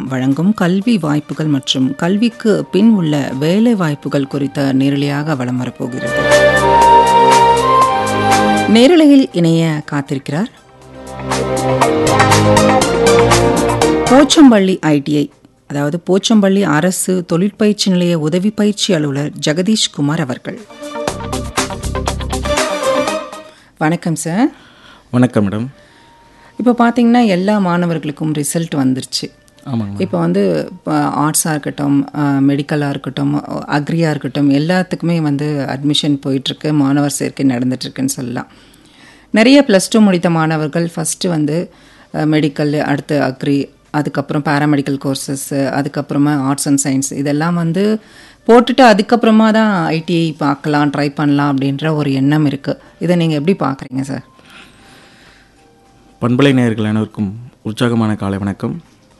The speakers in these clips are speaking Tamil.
வழங்கும் கல்வி வாய்ப்புகள் மற்றும் கல்விக்கு பின் உள்ள வேலை வாய்ப்புகள் குறித்த நேரலையாக வலம் வரப்போகிறது நேரலையில் இணைய காத்திருக்கிறார் போச்சம்பள்ளி ஐடிஐ அதாவது போச்சம்பள்ளி அரசு தொழிற்பயிற்சி நிலைய உதவி பயிற்சி அலுவலர் ஜெகதீஷ் குமார் அவர்கள் வணக்கம் சார் வணக்கம் மேடம் இப்போ பார்த்தீங்கன்னா எல்லா மாணவர்களுக்கும் ரிசல்ட் வந்துருச்சு ஆமாங்க இப்போ வந்து ஆர்ட்ஸாக இருக்கட்டும் மெடிக்கலாக இருக்கட்டும் அக்ரியாக இருக்கட்டும் எல்லாத்துக்குமே வந்து அட்மிஷன் போயிட்டுருக்கு மாணவர் சேர்க்கை நடந்துட்டுருக்குன்னு சொல்லலாம் நிறைய ப்ளஸ் டூ முடித்த மாணவர்கள் ஃபஸ்ட்டு வந்து மெடிக்கல் அடுத்து அக்ரி அதுக்கப்புறம் பேராமெடிக்கல் கோர்சஸ் அதுக்கப்புறமா ஆர்ட்ஸ் அண்ட் சயின்ஸ் இதெல்லாம் வந்து போட்டுட்டு அதுக்கப்புறமா தான் ஐடிஐ பார்க்கலாம் ட்ரை பண்ணலாம் அப்படின்ற ஒரு எண்ணம் இருக்குது இதை நீங்கள் எப்படி பார்க்குறீங்க சார் பண்பலை நேயர்கள் அனைவருக்கும் உற்சாகமான காலை வணக்கம்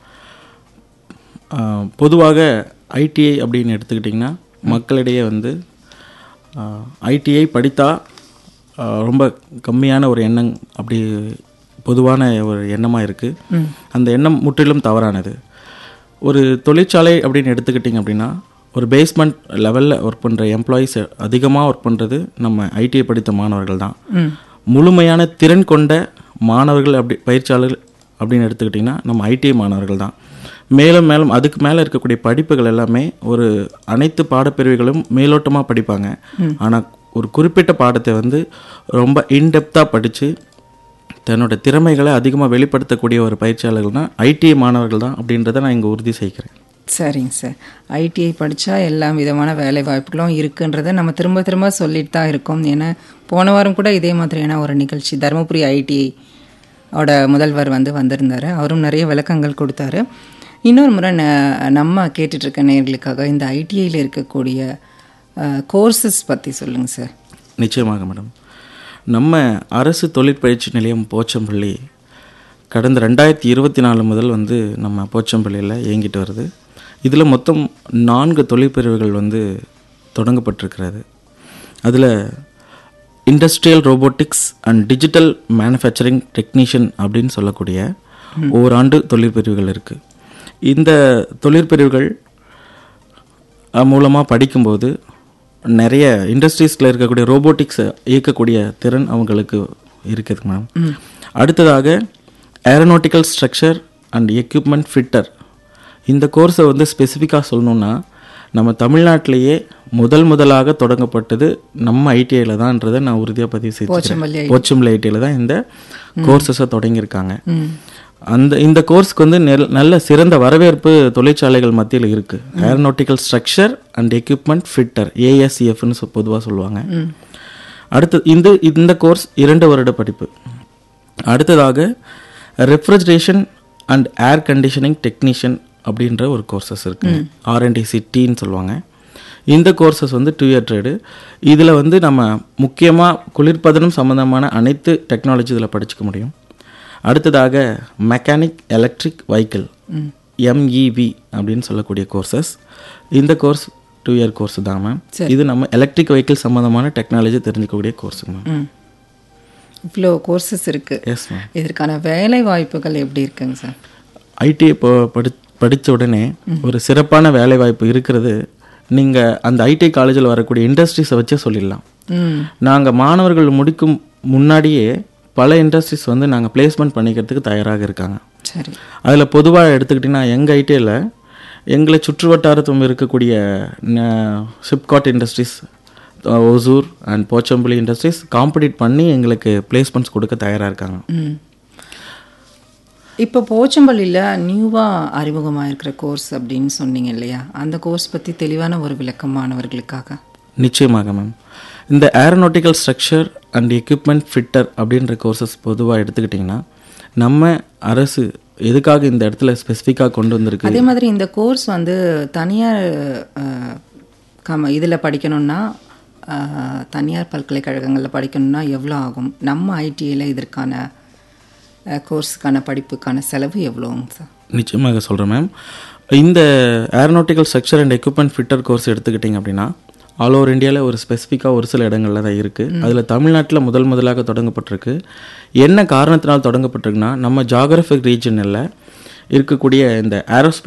ஆஹ், பொதுவாக ஐடிஐ அப்படின்னு எடுத்துக்கிட்டிங்கன்னா மக்களிடையே வந்து ஐடிஐ படித்தா ஆஹ், ரொம்ப கம்மியான ஒரு எண்ணம் அப்படி பொதுவான ஒரு எண்ணமாக இருக்குது அந்த எண்ணம் முற்றிலும் தவறானது ஒரு தொழிற்சாலை அப்படின்னு எடுத்துக்கிட்டிங்க அப்படின்னா ஒரு பேஸ்மெண்ட் லெவலில் ஒர்க் பண்ணுற எம்ப்ளாயீஸ் அதிகமாக ஒர்க் பண்ணுறது நம்ம ஐடிஐ படித்த மாணவர்கள் தான் முழுமையான திறன் கொண்ட மாணவர்கள் அப்படி பயிற்சியாளர்கள் அப்படின்னு எடுத்துக்கிட்டிங்கன்னா நம்ம ஐடிஐ மாணவர்கள் தான் மேலும் மேலும் அதுக்கு மேலே இருக்கக்கூடிய படிப்புகள் எல்லாமே ஒரு அனைத்து பாடப்பிரிவுகளும் மேலோட்டமாக படிப்பாங்க ஆனால் ஒரு குறிப்பிட்ட பாடத்தை வந்து ரொம்ப இன்டெப்த்தாக படித்து தன்னோட திறமைகளை அதிகமாக வெளிப்படுத்தக்கூடிய ஒரு பயிற்சியாளர்கள் தான் ஐடிஐ மாணவர்கள் தான் அப்படின்றத நான் இங்கே உறுதி செய்கிறேன் சரிங்க சார் ஐடிஐ படித்தா எல்லா விதமான வேலை வாய்ப்புகளும் இருக்குன்றதை நம்ம திரும்ப திரும்ப சொல்லிட்டு தான் இருக்கோம் ஏன்னா போன வாரம் கூட இதே மாதிரியான ஒரு நிகழ்ச்சி தருமபுரி ஐடிஐ ஓட முதல்வர் வந்து வந்திருந்தார் அவரும் நிறைய விளக்கங்கள் கொடுத்தாரு இன்னொரு முறை ந- நம்ம கேட்டுட்ருக்க நேர்களுக்காக இந்த ஐடிஐயில் இருக்கக்கூடிய கோர்சஸ் பற்றி சொல்லுங்கள் சார் நிச்சயமாக மேடம் நம்ம அரசு தொழிற்பயிற்சி நிலையம் போச்சம்பள்ளி கடந்த ரெண்டாயிரத்தி இருபத்தி நாலு முதல் வந்து நம்ம போச்சம்பள்ளியில் இயங்கிட்டு வருது இதில் மொத்தம் நான்கு தொழிற்பிரிவுகள் வந்து தொடங்கப்பட்டிருக்கிறது அதில் industrial robotics and digital manufacturing technician அப்படின்னு சொல்லக்கூடிய ஓராண்டு தொழிற்பிரிவுகள் இருக்குது இந்த தொழிற்பிரிவுகள் மூலமாக படிக்கும்போது நிறைய இண்டஸ்ட்ரீஸில் இருக்கக்கூடிய ரோபோட்டிக்ஸை இயக்கக்கூடிய திறன் அவங்களுக்கு இருக்குது மேம் அடுத்ததாக aeronautical structure and equipment fitter இந்த கோர்ஸை வந்து ஸ்பெசிஃபிக்காக சொல்லணுன்னா நம்ம தமிழ்நாட்டிலேயே முதல் முதலாக தொடங்கப்பட்டது நம்ம ஐடிஐயில் தான்ன்றதை நான் உறுதியாக பதிவு போச்சம்பள்ளி செய்து போச்சம்பள்ளி ஐடிஐயில் தான் இந்த கோர்சஸை தொடங்கியிருக்காங்க அந்த இந்த கோர்ஸ்க்கு வந்து நெல்- நல்ல சிறந்த வரவேற்பு தொழிற்சாலைகள் மத்தியில் இருக்கு aeronautical structure and equipment fitter ஏஎஸ்சிஎஃப்னு பொதுவாக சொல்லுவாங்க அடுத்து இந்த இந்த கோர்ஸ் இரண்டு வருட படிப்பு அடுத்ததாக refrigeration and air conditioning technician அப்படின்ற ஒரு கோர்சஸ் இருக்கு ஆர்என்டிசி டீன்னு சொல்லுவாங்க இந்த கோர்சஸ் வந்து டூ இயர் ட்ரேடு இதில் வந்து நம்ம முக்கியமாக குளிர்பதனம் சம்மந்தமான அனைத்து டெக்னாலஜி இதில் படிச்சுக்க முடியும் அடுத்ததாக மெக்கானிக் எலக்ட்ரிக் வெஹிக்கிள் எம்இவி அப்படின்னு சொல்லக்கூடிய கோர்சஸ் இந்த கோர்ஸ் டூ இயர் கோர்ஸ் தான் மேம் இது நம்ம எலக்ட்ரிக் வெஹிக்கிள் சம்மந்தமான டெக்னாலஜி தெரிஞ்சுக்கக்கூடிய கோர்ஸுங்க மேம் ம் இவ்வளோ கோர்சஸ் இருக்குது எஸ் மேம் இதற்கான வேலை வாய்ப்புகள் எப்படி இருக்குங்க சார் ஐடி இப்போ படி படித்த உடனே ஒரு சிறப்பான வேலை வாய்ப்பு இருக்கிறது நீங்கள் அந்த ஐடி காலேஜில் வரக்கூடிய இண்டஸ்ட்ரீஸை வச்சே சொல்லிடலாம் ம் நாங்கள் மாணவர்கள் முடிக்கும் முன்னாடியே பல இண்டஸ்ட்ரீஸ் வந்து நாங்கள் பிளேஸ்மெண்ட் பண்ணிக்கிறதுக்கு தயாராக இருக்காங்க சரி அதில் பொதுவாக எடுத்துக்கிட்டிங்கன்னா எங்கள் ஐடியில் எங்களை சுற்று வட்டாரத்தும் இருக்கக்கூடிய SIPCOT industries Hosur and Pochampalli industries compete பண்ணி எங்களுக்கு பிளேஸ்மெண்ட்ஸ் கொடுக்க தயாராக இருக்காங்க ம் இப்போ போச்சம்பள்ளியில் நியூவாக அறிமுகமாக இருக்கிற கோர்ஸ் அப்படின்னு சொன்னீங்க இல்லையா அந்த கோர்ஸ் பற்றி தெளிவான ஒரு விளக்கம் மாணவர்களுக்காக நிச்சயமாக மேம் இந்த aeronautical structure and equipment fitter அப்படின்ற கோர்சஸ் பொதுவாக எடுத்துக்கிட்டிங்கன்னா நம்ம அரசு எதுக்காக இந்த இடத்துல ஸ்பெசிஃபிக்காக கொண்டு வந்திருக்கு அதே மாதிரி இந்த கோர்ஸ் வந்து தனியார் அஹ், கம இதில் படிக்கணும்னா அஹ், தனியார் பல்கலைக்கழகங்களில் படிக்கணும்னா எவ்வளோ ஆகும் நம்ம ஐடிஐயில் இதற்கான அஹ், கோர்ஸுக்கான படிப்புக்கான செலவு எவ்வளோங்க சார் நிச்சயமாக சொல்கிறேன் மேம் இந்த aeronautical structure and equipment fitter course எடுத்துக்கிட்டிங்க அப்படின்னா ஆல் ஓவர் இந்தியாவில் ஒரு ஸ்பெசிஃபிக்காக ஒரு சில இடங்களில் தான் இருக்குது அதில் தமிழ்நாட்டில் முதல் முதலாக தொடங்கப்பட்டிருக்கு என்ன காரணத்தினால் தொடங்கப்பட்டிருக்குன்னா நம்ம ஜாகிரபிக் ரீஜனில் இருக்கக்கூடிய இந்த ஏரோஸ்பேஸ்